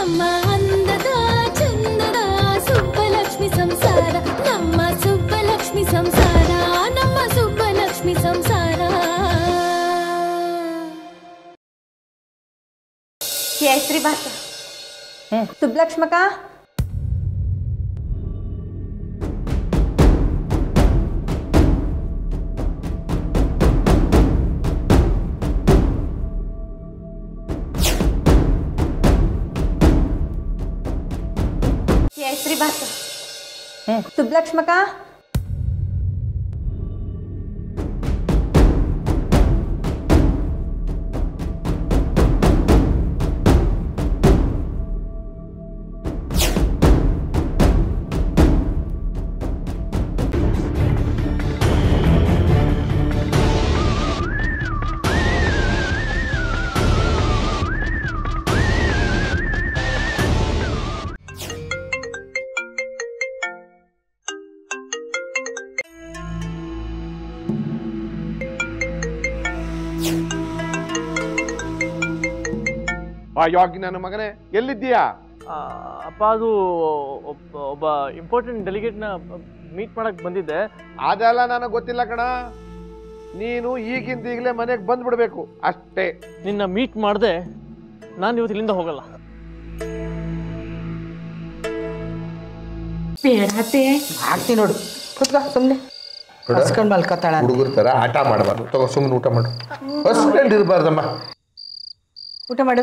ನಮ್ಮ ಅಂದದ ಚಂದದ ಸುಬ್ಬಲಕ್ಷ್ಮಿ ಸಂಸಾರ ನಮ್ಮ ಸುಬ್ಬಲಕ್ಷ್ಮಿ ಸಂಸಾರ ನಮ್ಮ ಸುಬ್ಬಲಕ್ಷ್ಮಿ ಸಂಸಾರ ಕೇಸರಿ ಬಾತ್ ಸುಬ್ಲಕ್ಷ್ಮಕ ಕೇಸರಿ ಬಾತ್ ಸುಬ್ಲಕ್ಷ್ಮಕ ಆ ಯೋಗಿ ನನ್ನ ಮಗನೇ ಎಲ್ಲಿದ್ದೀಯಾ ಆ, ಅಪ್ಪ ಅದು ಒಬ್ಬ ಒಬ್ಬ ಇಂಪಾರ್ಟೆಂಟ್ ಡೆಲಿಗೇಟ್ನ ಮೀಟ್ ಮಾಡಕ್ ಬಂದಿದ್ದೆ ಅದೆಲ್ಲ ನನಗೆ ಗೊತ್ತಿಲ್ಲ ಕಣ ನೀನು ಈಗಿಂದ ಈಗಲೇ ಮನೆಗೆ ಬಂದ್ಬಿಡ್ಬೇಕು ಅಷ್ಟೇ ನಿನ್ನ ಮೀಟ್ ಮಾಡದೆ ನಾನು ಇವತ್ತು ಇಲ್ಲಿಂದ ಹೋಗಲ್ಲ ಬೇಡತ್ತೆ ಹಾಕ್ತೀನಿ ನೋಡು ಕೂತ್ಕೋ ಸುಮ್ಮನೆ ಹಸ್ಕೊಂಡು ಮಲ್ಕೋತಾಳ ಹುಡುಗರ ತರ ಆಟ ಮಾಡಬಾರ್ದು ತಗೋ ಸುಮ್ಮನೆ ಊಟ ಮಾಡು ಹಸ್ಕೊಂಡು ಇರಬಾರ್ದಮ್ಮ ಊಟ ಮಾಡು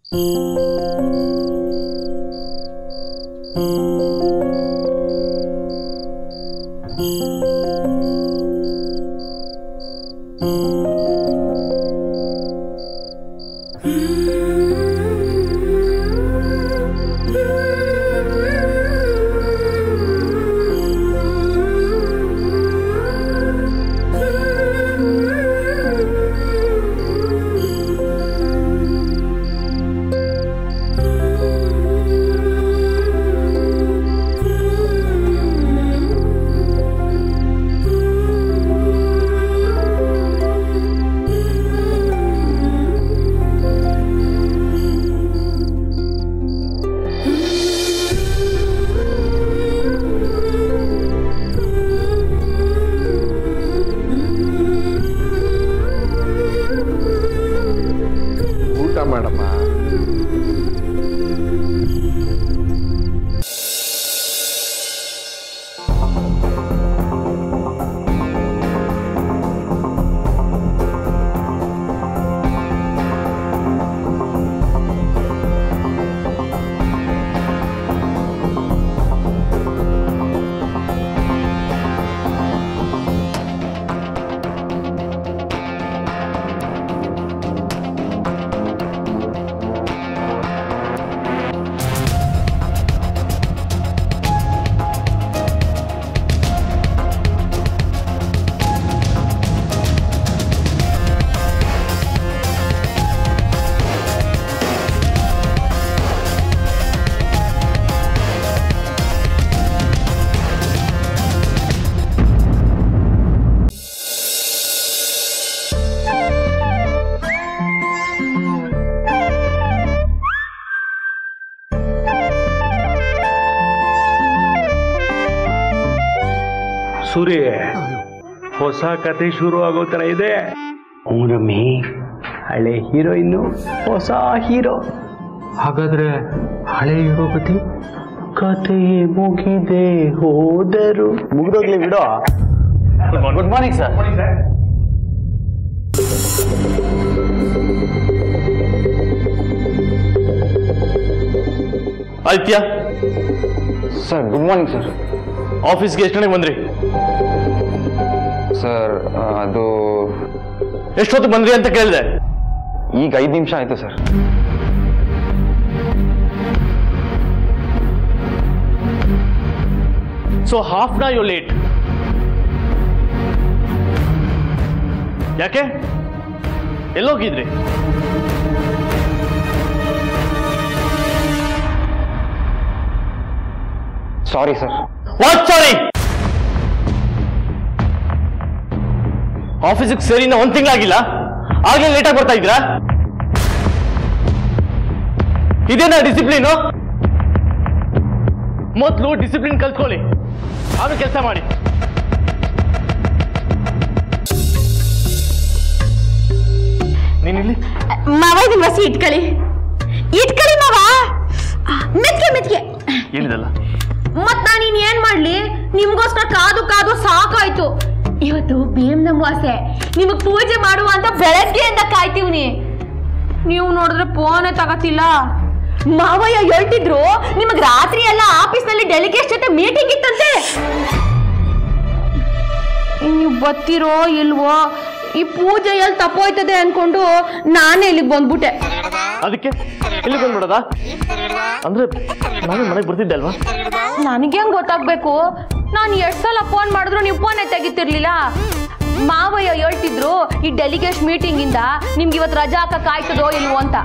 ಊಟ ಮಾಡಮ್ಮ ಸೂರ್ಯ ಹೊಸ ಕತೆ ಶುರು ಆಗೋ ಥರ ಇದೆ ರಮ್ಮಿ ಹಳೆ ಹೀರೋಯಿನ್ನು ಹೊಸ ಹೀರೋ ಹಾಗಾದ್ರೆ ಹಳೆ ಹೀರೋ ಕತೆ ಕತೆ ಮುಗಿದೆ ಹೋದರು ಮುಗಿದೋಗ್ಲಿ ಬಿಡೋ good morning sir Aditya sir good morning sir ಆಫೀಸ್ಗೆ ಎಷ್ಟು ಗಂಟೆಗೆ ಬಂದ್ರಿ ಸರ್ ಅದು ಎಷ್ಟೊತ್ತು ಬಂದ್ರಿ ಅಂತ ಕೇಳಿದೆ ಈಗ ಐದು ನಿಮಿಷ ಆಯ್ತು ಸರ್ ಸೊ ಹಾಫ್ ಡಾ ಯು ಲೇಟ್ ಯಾಕೆ ಎಲ್ಲೋಗಿದ್ರಿ ಸಾರಿ ಸರ್ ವಾಟ್ ಸಾರಿ ಆಫೀಸಿಗೆ ಸೇರಿನ ಒಂದ್ ತಿಂಗಳಾಗಿಲ್ಲ ಆಗ್ಲೇ ಲೇಟಾಗಿ ಬರ್ತಾ ಇದ್ರಾ ಇದೇನಾ ಡಿಸಿಪ್ಲಿನು ಮೊದಲು ಡಿಸಿಪ್ಲಿನ್ ಕಲ್ತ್ಕೊಳ್ಳಿ ಆಮೇಲೆ ಕೆಲಸ ಮಾಡಿ ನೀನಿಲ್ಲಿ ಮಾವ ಇದನ್ನ ಬಸಿ ಇಟ್ಕೊಳ್ಳಿ ಇಟ್ಕೊಳ್ಳಿ ಮಾವ ಮೆತ್ಗೆ ಮೆತ್ಗೆ ಏನಿದಲ್ಲ ಮತ್ ನಾನು ಇನ್ ಏನ್ ಮಾಡ್ಲಿ ನಿಮ್ಗೋಸ್ಕರ ಕಾದು ಕಾದು ಸಾಕಾಯ್ತು ಇವತ್ತು ಭೀಮ್ ನಮವಾಸೆ ನಿಮಗ್ ಪೂಜೆ ಮಾಡುವ ಅಂತ ಬೆಳಗ್ಗೆಯಿಂದ ಕಾಯ್ತೀವ್ನಿ ನೀವು ನೋಡಿದ್ರೆ ಫೋನೇ ತಗತಿಲ್ಲ ಮಾವಯ್ಯ ಹೇಳ್ತಿದ್ರು ನಿಮಗ್ ರಾತ್ರಿ ಎಲ್ಲ ಆಫೀಸ್ನಲ್ಲಿ ಡೆಲಿಗೇಟ್ ಜೊತೆ ಮೀಟಿಂಗ್ ಇತ್ತಂತೆ ನೀವು ಬತ್ತೀರೋ ಇಲ್ವೋ ಈ ಪೂಜೆ ಎಲ್ಲಿ ತಪ್ಪೋಯ್ತದೆ ಅನ್ಕೊಂಡು ನಾನೇ ಇಲ್ಲಿಗೆ ಬಂದ್ಬಿಟ್ಟೆ ಅದಕ್ಕೆ ಇಲ್ಲಿ ಬಂದ್ಬಿಡೋದಾ ಅಂದ್ರೆ ನಾನು ಮನೆಗೆ ಬರ್ತಿದ್ದೆ ಅಲ್ವಾ ನನಗೆ ಹೆಂಗ್ ಗೊತ್ತಾಗ್ಬೇಕು ನಾನು ಎಷ್ಟ್ ಸಲ ಫೋನ್ ಮಾಡಿದ್ರು ನೀವು ಫೋನೇ ತೆಗಿತಿರ್ಲಿಲ್ಲ ಮಾವಯ್ಯ ಹೇಳ್ತಿದ್ರು ಈ ಡೆಲಿಗೇಟ್ ಮೀಟಿಂಗ್ ಇಂದ ನಿಮ್ಗೆ ಇವತ್ತು ರಜಾ ಹಾಕಕ್ ಆಯ್ತದೋ ಇಲ್ವೋ ಅಂತ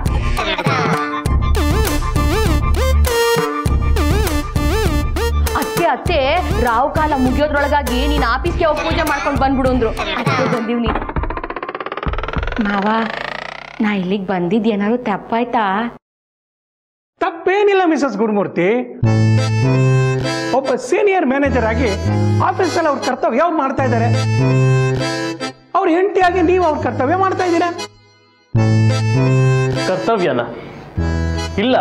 ಅತ್ತೆ ಅತ್ತೆ ರಾವ್ ಕಾಲ ಮುಗಿಯೋದ್ರೊಳಗಾಗಿ ನೀನ್ ಆಫೀಸ್ಗೆ ಹೋಗಿ ಪೂಜೆ ಮಾಡ್ಕೊಂಡು ಬಂದ್ಬಿಡು ಅಂದ್ರು ಅದಕ್ಕೆ ಬಂದೀವ್ ನೀ ಮಾವ ನಾ ಇಲ್ಲಿಗೆ ಬಂದಿದ್ ಏನಾದ್ರು ತಪ್ಪಾಯ್ತಾ ತಪ್ಪೇನಿಲ್ಲ ಮಿಸಸ್ ಗುರುಮೂರ್ತಿ ಒಬ್ಬ ಸೀನಿಯರ್ ಮ್ಯಾನೇಜರ್ ಆಗಿ ಆಫೀಸಲ್ಲಿ ಅವ್ರ ಕರ್ತವ್ಯ ಅವ್ರು ಮಾಡ್ತಾ ಇದ್ದಾರೆ ಅವ್ರ ಹೆಂಡತಿಯಾಗಿ ನೀವು ಅವ್ರ ಕರ್ತವ್ಯ ಮಾಡ್ತಾ ಇದ್ದೀರಾ ಕರ್ತವ್ಯನ ಇಲ್ಲ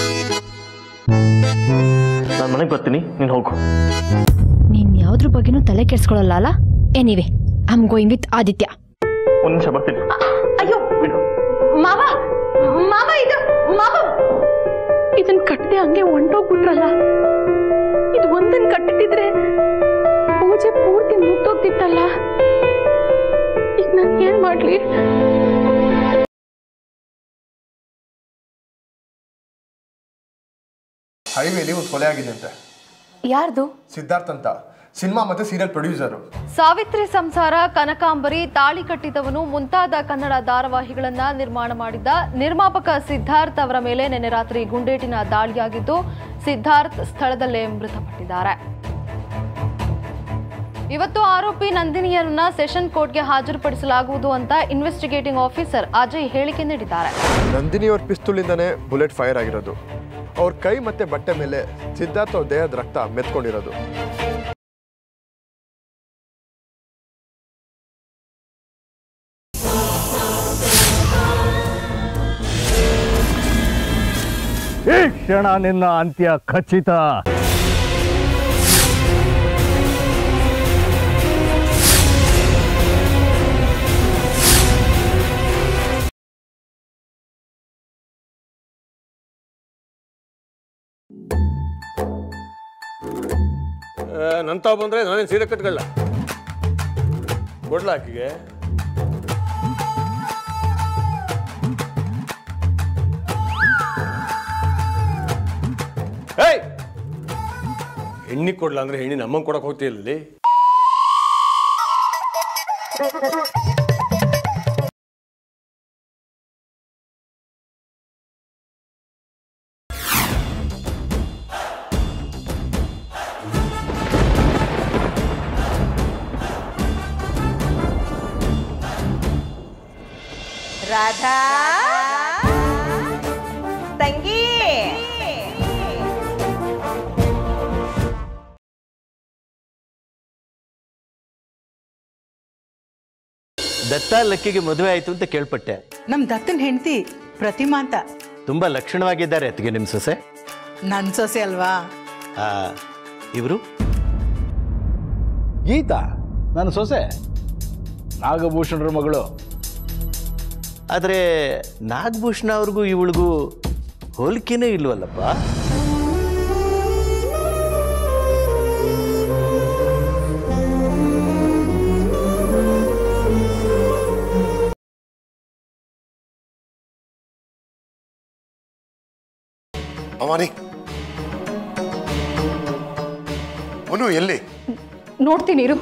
ನಾನು ಮನೆಗೆ ಬರ್ತೀನಿ ನೀನು ಹೋಗು ನೀನ್ ಯಾವ್ದ್ರ ಬಗ್ಗೆನೂ ತಲೆ ಕೆಡ್ಸ್ಕೊಳಲ್ಲ ಅಲ್ಲ anyway I'm going with Aditya ಒಂದು ನಿಮಿಷ ಬರ್ತೀನಿ ಅಯ್ಯೋ ಮಾವ ಮಾವ ಇದು ಮಾವ ಇದನ್ ಕಟ್ಟದೆ ಹಂಗೆ ಹೊಂಟೋಗ್ಬಿಟ್ರಲ್ಲ ಇದು ಒಂದನ್ ಕಟ್ಟಿದ್ರೆ ಪೂಜೆ ಪೂರ್ತಿ ಮುಗ್ದೋಗ್ತಿತ್ತಲ್ಲ ಈಗ ನಾನು ಏನ್ ಮಾಡ್ಲಿ ಹೈವೇಲಿ ಒಂದು ಕೊಲೆ ಆಗಿದೆ ಅಂತೆ ಯಾರ್ದು ಸಿದ್ಧಾರ್ಥ್ ಅಂತ ಸಿನಿಮಾ ಮತ್ತೆ ಸೀರಿಯಲ್ ಪ್ರೊಡ್ಯೂಸರು ಸಾವಿತ್ರಿ ಸಂಸಾರ ಕನಕಾಂಬರಿ ತಾಳಿ ಕಟ್ಟಿದವನು ಮುಂತಾದ ಕನ್ನಡ ಧಾರಾವಾಹಿಗಳನ್ನ ನಿರ್ಮಾಣ ಮಾಡಿದ್ದ ನಿರ್ಮಾಪಕ ಸಿದ್ಧಾರ್ಥ್ ಅವರ ಮೇಲೆ ನಿನ್ನೆ ರಾತ್ರಿ ಗುಂಡೇಟಿನ ದಾಳಿಯಾಗಿದ್ದು ಸಿದ್ಧಾರ್ಥ್ ಸ್ಥಳದಲ್ಲೇ ಮೃತಪಟ್ಟಿದ್ದಾರೆ ಇವತ್ತು ಆರೋಪಿ ನಂದಿನಿಯರನ್ನ ಸೆಷನ್ ಕೋರ್ಟ್ಗೆ ಹಾಜರುಪಡಿಸಲಾಗುವುದು ಅಂತ ಇನ್ವೆಸ್ಟಿಗೇಟಿಂಗ್ ಆಫೀಸರ್ ಅಜಯ್ ಹೇಳಿಕೆ ನೀಡಿದ್ದಾರೆ ನಂದಿನಿ ಅವ್ರ ಪಿಸ್ತೂಲಿಂದಾನೇ ಬುಲೆಟ್ ಫೈರ್ ಆಗಿರೋದು ಅವ್ರ ಕೈ ಮತ್ತೆ ಬಟ್ಟೆ ಮೇಲೆ ಸಿದ್ಧಾರ್ಥ್ ಅವ್ರ ದೇಹದ ರಕ್ತ ಮೆತ್ಕೊಂಡಿರೋದು ಈ ಕ್ಷಣ ನಿನ್ನ ಅಂತ್ಯ ಖಚಿತ ನಂತಾವ್ ಬಂದ್ರೆ ನಾನೇನು ಸೀರೆ ಕಟ್ಕೊಳ್ಳ ಕೊಡ್ಲ ಆಕಿಗೆ ಏಯ್ ಹೆಣ್ಣಿ ಕೊಡ್ಲ ಅಂದ್ರೆ ಹೆಣ್ಣಿ ನಮ್ಮಂಗೆ ಕೊಡಕ್ ಹೋಗ್ತೀಯಲ್ಲಿ ರಾಧಾ ತಂಗಿ ದತ್ತ ಲಕ್ಕಿಗೆ ಮದುವೆ ಆಯ್ತು ಅಂತ ಕೇಳ್ಪಟ್ಟೆ ನಮ್ ದತ್ತನ್ ಹೆಂಡತಿ ಪ್ರತಿಮಾ ಅಂತ ತುಂಬಾ ಲಕ್ಷಣವಾಗಿದ್ದಾರೆ ಅತ್ತಿಗೆ ನಿಮ್ಮ ಸೊಸೆ ನನ್ ಸೊಸೆ ಅಲ್ವಾ ಆ, ಇವರು ಗೀತಾ ನನ್ನ ಸೊಸೆ ನಾಗಭೂಷಣರ ಮಗಳು ಆದರೆ ನಾಗಭೂಷಣ ಅವ್ರಿಗೂ ಇವಳಿಗೂ ಹೋಲಿಕೆನೇ ಇಲ್ವಲ್ಲಪ್ಪ ಅವಾನಿ ಮನು ಎಲ್ಲಿ ನೋಡ್ತೀನಿ ಇರು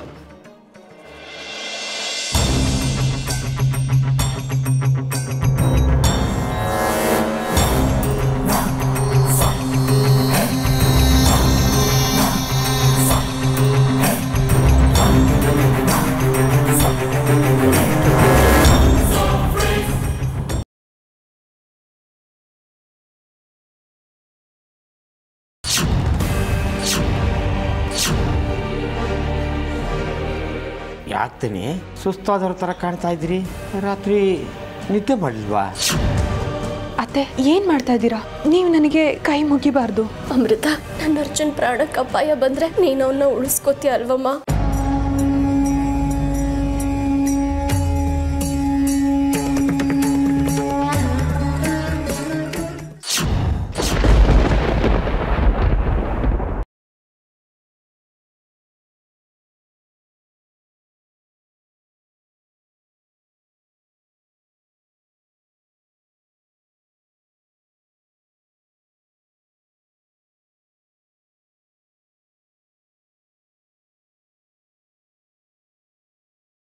ಯಾಕ್ತೀನಿ ಸುಸ್ತಾದವ್ರ ಥರ ಕಾಣ್ತಾ ಇದ್ದೀರಿ ರಾತ್ರಿ ನಿದ್ದೆ ಮಾಡಲಿಲ್ವಾ ಅತ್ತೆ ಏನ್ ಮಾಡ್ತಾ ಇದ್ದೀರಾ ನೀವು ನನಗೆ ಕೈ ಮುಗಿಬಾರ್ದು ಅಮೃತ ನನ್ನ ಅರ್ಜುನ್ ಪ್ರಾಣಕ್ಕೆ ಅಪಾಯ ಬಂದ್ರೆ ನೀನು ಅವನ್ನ ಉಳಿಸ್ಕೋತೀಯ ಅಲ್ವಮ್ಮ